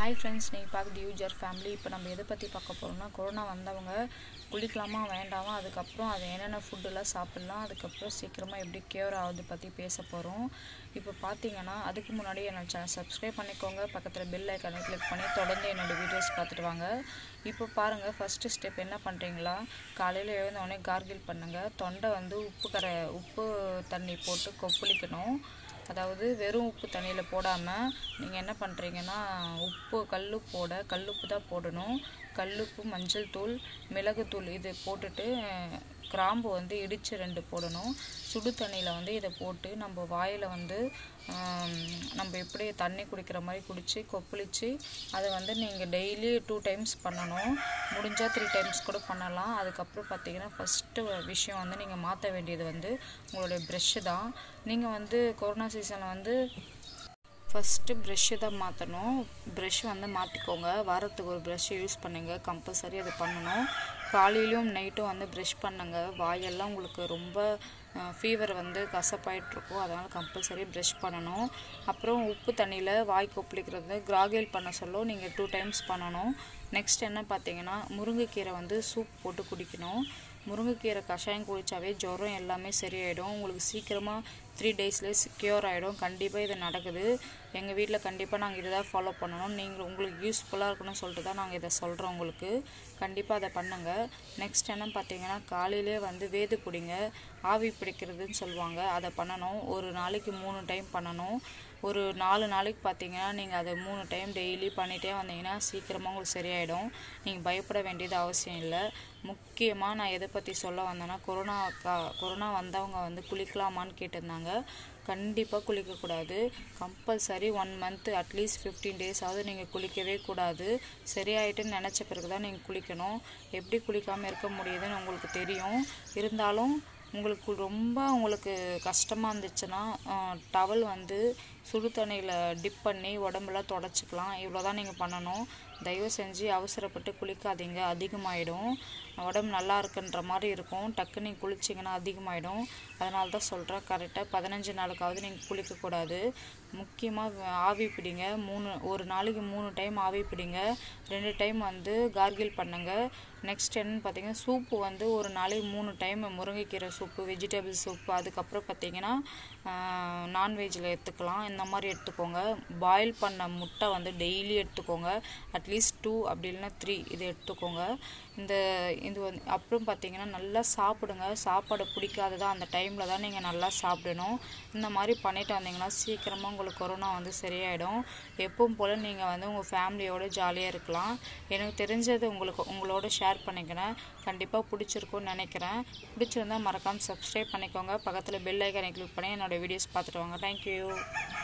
hi friends நீங்கள் பார்க்குறது user family இப்போ நம்ம எதை பற்றி பார்க்க போகிறோம்னா கொரோனா வந்தவங்க குளிக்கலாமா வேண்டாமா அதுக்கப்புறம் அது என்னென்ன ஃபுட்டெல்லாம் சாப்பிட்லாம் அதுக்கப்புறம் சீக்கிரமாக எப்படி கியூர் ஆகுது பற்றி பேச போகிறோம் இப்போ பார்த்தீங்கன்னா அதுக்கு முன்னாடி என்னோட சேனல் சப்ஸ்கிரைப் பண்ணிக்கோங்க பக்கத்தில் பெல் ஐக்கானை கிளிக் பண்ணி தொடர்ந்து என்னோடய வீடியோஸ் பார்த்துட்டு வாங்க இப்போ பாருங்கள் ஃபஸ்ட்டு ஸ்டெப் என்ன பண்ணுறீங்களா காலையில் எழுந்தோடனே கார்கில் பண்ணுங்கள் தொண்டை வந்து உப்பு கரை உப்பு தண்ணி போட்டு கொப்பளிக்கணும் அதாவது வெறும் உப்பு தண்ணியில் போடாமல் நீங்கள் என்ன பண்ணுறீங்கன்னா உப்பு கல்லுப்போட கல்லுப்பு தான் போடணும் கல்லுப்பு மஞ்சள் தூள் மிளகுத்தூள் இது போட்டுட்டு அஹ், கிராம்பு வந்து இடித்து ரெண்டு போடணும் சுடு தண்ணியில் வந்து இதை போட்டு நம்ம வாயில் வந்து ஆம், நம்ம எப்படி தண்ணி குடிக்கிற மாதிரி குடித்து கொப்பளிச்சு அதை வந்து நீங்கள் டெய்லி டூ டைம்ஸ் பண்ணணும் முடிஞ்சால் த்ரீ டைம்ஸ் கூட பண்ணலாம் அதுக்கப்புறம் பார்த்தீங்கன்னா ஃபஸ்ட்டு விஷயம் வந்து நீங்கள் மாற்ற வேண்டியது வந்து உங்களுடைய ப்ரெஷ்ஷு தான் நீங்கள் வந்து கொரோனா சீசனில் வந்து ஃபஸ்ட்டு ப்ரெஷ்ஷு தான் மாற்றணும் ப்ரெஷ் வந்து மாற்றிக்கோங்க வாரத்துக்கு ஒரு ப்ரெஷ் யூஸ் பண்ணுங்க கம்பல்சரி அது பண்ணணும் காலையிலும் நைட்டும் வந்து ப்ரெஷ் பண்ணுங்க வாயெல்லாம் உங்களுக்கு ரொம்ப ஃபீவர் வந்து கசப்பாயிட்ருக்கும் அதனால் கம்பல்சரி ப்ரெஷ் பண்ணணும் அப்புறம் உப்பு தண்ணியில் வாய் கொப்பளிக்கிறது கிராகேல் பண்ண சொல்ல நீங்கள் டூ டைம்ஸ் பண்ணணும் நெக்ஸ்ட் என்ன பார்த்தீங்கன்னா முருங்கைக்கீரை வந்து சூப் போட்டு குடிக்கணும் முருங்கைக்கீரை கஷாயம் குடித்தாவே ஜுரம் எல்லாமே சரியாயிடும் உங்களுக்கு சீக்கிரமாக த்ரீ டேஸ்லேயே கியூர் ஆகிடும் கண்டிப்பாக இது நடக்குது எங்கள் வீட்டில் கண்டிப்பாக நாங்கள் இதை தான் ஃபாலோ பண்ணணும் நீங்கள் உங்களுக்கு யூஸ்ஃபுல்லாக இருக்கணும்னு சொல்லிட்டு தான் நாங்கள் இதை சொல்கிறோம் உங்களுக்கு கண்டிப்பாக அதை பண்ணுங்கள் நெக்ஸ்ட் என்ன பார்த்தீங்கன்னா காலையிலே வந்து வேது பிடிங்க ஆவி பிடிக்கிறதுன்னு சொல்லுவாங்க அதை பண்ணணும் ஒரு நாளைக்கு மூணு டைம் பண்ணணும் ஒரு நாலு நாளைக்கு பார்த்தீங்கன்னா நீங்கள் அதை மூணு டைம் டெய்லி பண்ணிகிட்டே வந்தீங்கன்னா சீக்கிரமாக உங்களுக்கு சரியாயிடும் நீங்கள் பயப்பட வேண்டியது அவசியம் இல்லை முக்கியமாக நான் எதை பற்றி சொல்ல வந்தேன்னா கொரோனா கா கொரோனா வந்தவங்க வந்து குளிக்கலாமான்னு கேட்டிருந்தாங்க கண்டிப்பாக குளிக்கக்கூடாது compulsory one month at least fifteen டேஸாவது நீங்கள் குளிக்கவே கூடாது சரியாயிட்டுன்னு நினச்ச பிறகு தான் நீங்கள் குளிக்கணும் எப்படி குளிக்காமல் இருக்க முடியுதுன்னு உங்களுக்கு தெரியும் இருந்தாலும் உங்களுக்கு ரொம்ப உங்களுக்கு கஷ்டமாக இருந்துச்சுன்னா டவல் வந்து சுடு தண்ணியில் டிப் பண்ணி உடம்புலாம் தொடச்சிக்கலாம் இவ்வளோ தான் நீங்கள் பண்ணணும் தயவு செஞ்சு அவசரப்பட்டு குளிக்காதீங்க அதிகமாகிடும் உடம்பு நல்லா இருக்குன்ற மாதிரி இருக்கும் டக்கு நீங்கள் குளிச்சிங்கன்னா அதிகமாகிடும் அதனால தான் சொல்கிறேன் கரெக்டாக பதினஞ்சு நாளுக்காவது நீங்கள் குளிக்கக்கூடாது முக்கியமாக ஆவி பிடிங்க மூணு ஒரு நாளைக்கு மூணு டைம் ஆவி பிடிங்க ரெண்டு டைம் வந்து கார்கில் பண்ணுங்க நெக்ஸ்ட் என்னன்னு பார்த்தீங்கன்னா சூப்பு வந்து ஒரு நாளைக்கு மூணு டைம் முருங்கைக்கீரை சூப்பு வெஜிடபிள் சூப்பு அதுக்கப்புறம் பார்த்தீங்கன்னா நான்வெஜ்ஜில் எடுத்துக்கலாம் இந்த மாதிரி எடுத்துக்கோங்க பாயில் பண்ண முட்டை வந்து டெய்லி எடுத்துக்கோங்க அட்லீஸ்ட் டூ அப்படி இல்லைன்னா த்ரீ இது எடுத்துக்கோங்க இந்த இது வந்து அப்புறம் பார்த்தீங்கன்னா நல்லா சாப்பிடுங்க சாப்பாடு பிடிக்காததா அந்த டைமில் தான் நீங்கள் நல்லா சாப்பிடணும் இந்த மாதிரி பண்ணிட்டு வந்தீங்கன்னா சீக்கிரமாக உங்களுக்கு கொரோனா வந்து சரியாயிடும் எப்பவும் போல் நீங்கள் வந்து உங்கள் ஃபேமிலியோட ஜாலியாக இருக்கலாம் எனக்கு தெரிஞ்சது உங்களுக்கு உங்களோட ஷேர் பண்ணிக்கிறேன் கண்டிப்பாக பிடிச்சிருக்கும்னு நினைக்கிறேன் பிடிச்சிருந்தா மறக்காமல் சப்ஸ்கிரைப் பண்ணிக்கோங்க பக்கத்தில் பெல் ஐக்கானை கிளிக் பண்ணி என்னோட வீடியோஸ் பார்த்துட்டு வாங்க தேங்க்யூ